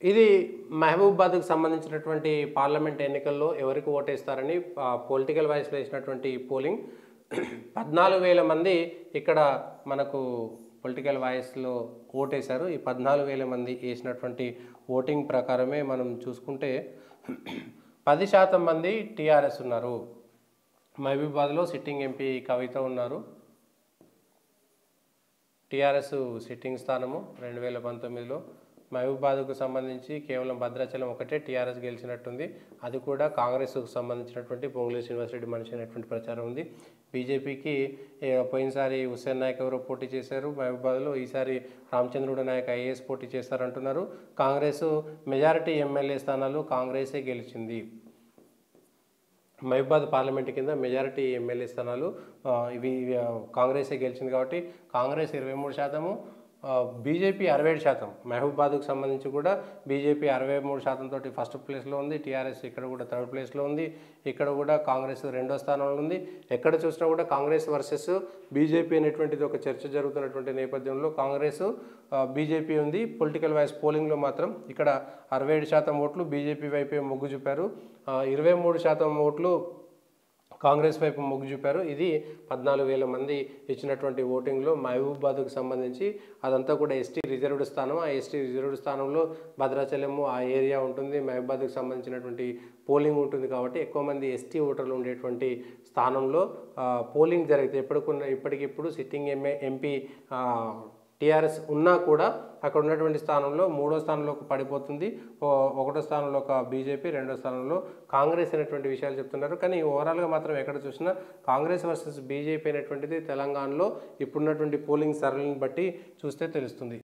ఇది మహబూబాద్కు సంబంధించినటువంటి పార్లమెంట్ ఎన్నికల్లో ఎవరికి ఓటేస్తారని పొలిటికల్ వాయిస్లో వేసినటువంటి పోలింగ్ పద్నాలుగు వేల మంది ఇక్కడ మనకు పొలిటికల్ వాయిస్లో ఓటేశారు ఈ పద్నాలుగు వేల మంది వేసినటువంటి ఓటింగ్ ప్రకారమే మనం చూసుకుంటే పది శాతం మంది టీఆర్ఎస్ ఉన్నారు మహబూబాద్లో సిట్టింగ్ ఎంపీ కవిత ఉన్నారు టీఆర్ఎస్ సిట్టింగ్ స్థానము రెండు వేల పంతొమ్మిదిలో మహబూబాద్కు సంబంధించి కేవలం భద్రాచలం ఒకటే టీఆర్ఎస్ గెలిచినట్టుంది అది కూడా కాంగ్రెస్కు సంబంధించినటువంటి పొంగులే శ్రీనివాసరెడ్డి మనిషి అనేటువంటి ప్రచారం ఉంది బీజేపీకి ఏ, పోయినసారి హుస్సేన్ నాయక్ ఎవరో పోటీ చేశారు మహబూబాద్లో ఈసారి రామచంద్రుడు నాయక్ ఐఏఎస్ పోటీ చేస్తారంటున్నారు కాంగ్రెస్ మెజారిటీ ఎమ్మెల్యే స్థానాలు కాంగ్రెసే గెలిచింది మహబూబాద్ పార్లమెంట్ కింద మెజారిటీ ఎమ్మెల్యే స్థానాలు ఆ, ఇవి ఇవి, ఆ, కాంగ్రెసే గెలిచింది కాబట్టి కాంగ్రెస్ ఇరవై మూడు శాతము బీజేపీ అరవై ఏడు శాతం మహబూబాద్కు సంబంధించి కూడా బీజేపీ అరవై మూడు శాతం తోటి ఫస్ట్ ప్లేస్లో ఉంది టీఆర్ఎస్ ఇక్కడ కూడా థర్డ్ ప్లేస్లో ఉంది ఇక్కడ కూడా కాంగ్రెస్ రెండో స్థానంలో ఉంది ఎక్కడ చూసినా కూడా కాంగ్రెస్ వర్సెస్ బీజేపీ అనేటువంటిది ఒక చర్చ జరుగుతున్నటువంటి నేపథ్యంలో కాంగ్రెస్ బీజేపీ ఉంది పొలిటికల్ వైస్ పోలింగ్లో మాత్రం ఇక్కడ అరవై ఏడు శాతం ఓట్లు బీజేపీ వైపే మొగ్గు చూపారు ఇరవై మూడు శాతం ఓట్లు కాంగ్రెస్ వైపు మొగ్గు చూపారు ఇది పద్నాలుగు వేల మంది ఇచ్చినటువంటి ఓటింగ్లో మహబూబాద్కు సంబంధించి అదంతా కూడా ఎస్టీ రిజర్వ్డ్ స్థానం ఆ ఎస్టీ రిజర్వ్డ్ స్థానంలో భద్రాచలము ఆ ఏరియా ఉంటుంది మహబూబాద్కు సంబంధించినటువంటి పోలింగ్ ఉంటుంది కాబట్టి ఎక్కువ మంది ఎస్టీ ఓటర్లు ఉండేటువంటి స్థానంలో ఆ, పోలింగ్ జరిగితే ఎప్పటికున్న ఇప్పటికిప్పుడు సిట్టింగ్ ఎంఏ ఎంపీ టీఆర్ఎస్ ఉన్నా కూడా అక్కడ ఉన్నటువంటి స్థానంలో మూడో స్థానంలోకి పడిపోతుంది ఓ- ఒకటో స్థానంలో ఒక బీజేపీ రెండో స్థానంలో కాంగ్రెస్ అనేటువంటి విషయాలు చెప్తున్నారు కానీ ఓవరాల్గా మాత్రం ఎక్కడ చూసినా కాంగ్రెస్ వర్సెస్ బీజేపీ అనేటువంటిది తెలంగాణలో ఇప్పుడున్నటువంటి పోలింగ్ సరళిని బట్టి చూస్తే తెలుస్తుంది